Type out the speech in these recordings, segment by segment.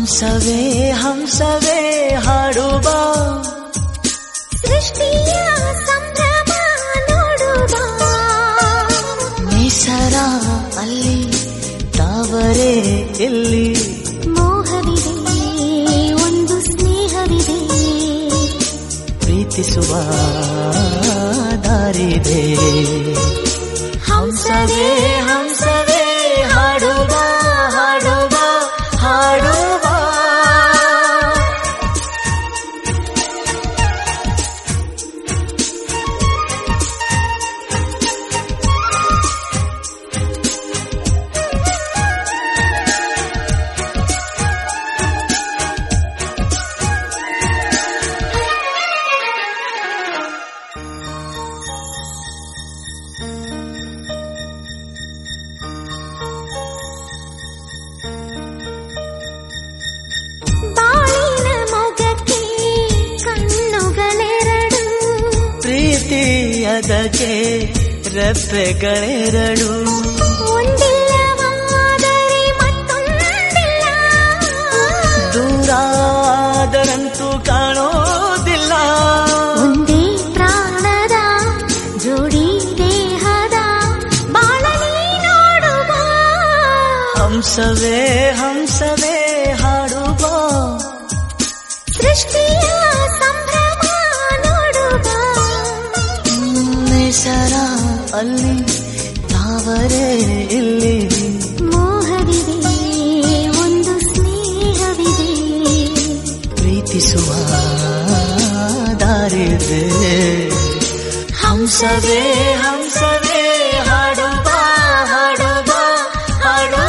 ಹಂಸವೇ ಹಂಸವೇ ಹಾಡುವ ಸೃಷ್ಟಿಯ ಸಂಭ್ರಮ ನೋಡುವ ನಿಸರ ಅಲ್ಲಿ ತಾವರೆ ಎಲ್ಲಿ ಮೋಹವಿದೆ ಒಂದು ಸ್ನೇಹವಿದೆ ಪ್ರೀತಿಸುವ ದಾರಿದೆ ಹಂಸವೇ ಹಂಸವೇ ಹಾಡುವ ಹಾಡುವ ಹಾಡುವ ಬಾಳಿನ ಮೊಗಕ್ಕೆ ಕಣ್ಣುಗಳೆರಡು ಪ್ರೀತಿಯದಕ್ಕೆ ರೆಪ್ಪೆಗಳೆರಡು ಒಂದಿಲ್ಲವಾದರೆ ಮತ್ತೊಂದಿಲ್ಲ ದೂರಾದರಂತೂ ಕಾಣೋದಿಲ್ಲ ಒಂದೇ ಪ್ರಾಣದ ಜೋಡಿ ದೇಹದ ಬಾಳಲಿ ನೋಡುವ ಹಂಸವೇ ಹಂಸವೇ ಹಾಡುವ ಸೃಷ್ಟಿಯ ಸಂಭ್ರಮ ನೋಡುವ ನಿಸರ ಅಲ್ಲಿ ತಾವರೆ ಇಲ್ಲಿ ಮೋಹವಿದೆ ಒಂದು ಸ್ನೇಹವಿದೆ ಪ್ರೀತಿಸುವ ದಾರಿದೆ ಹಂಸವೇ ಹಂಸವೇ ಹಾಡುವ ಹಾಡುವ ಹಾಡುವ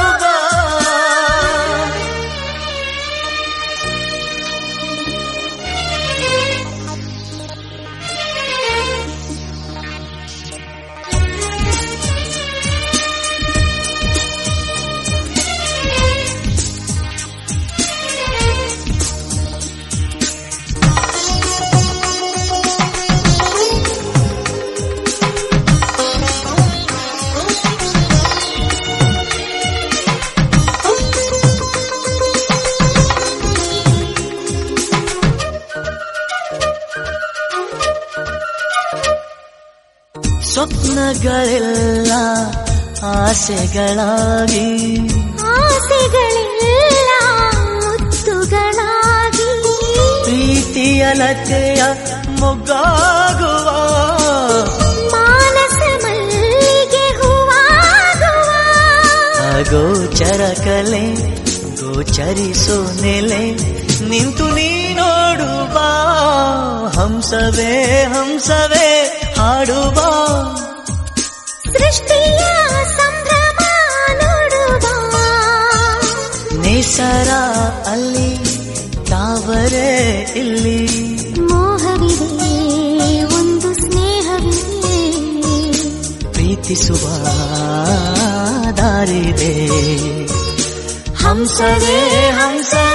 ಸ್ವಪ್ನಗಳೆಲ್ಲ ಆಸೆಗಳಾಗಿ ಆಸೆಗಳೆಲ್ಲ ಮುತ್ತುಗಳಾಗಿ ಪ್ರೀತಿಯ ಲತೆಯ ಮೊಗ್ಗಾಗುವ ಮಾನಸ ಮಲ್ಲಿಗೆ ಹೂವಾಗುವ ಅಗೋಚರ ಕಲೆ ಗೋಚರಿಸೋ ನೆಲೆ ನಿಂತು ನೀ ನೋಡುವ ಹಂಸವೇ ಹಂಸವೇ ಹಾಡುವ ಸೃಷ್ಟಿಯ ಸಂಭ್ರಮ ನೋಡುವ ನಿಸರ ಅಲ್ಲಿ ತಾವರೆ ಇಲ್ಲಿ ಮೋಹವಿದೆ ಒಂದು ಸ್ನೇಹವಿದೆ ಪ್ರೀತಿಸುವ ದಾರಿದೆ ಹಂಸವೇ ಹಂಸ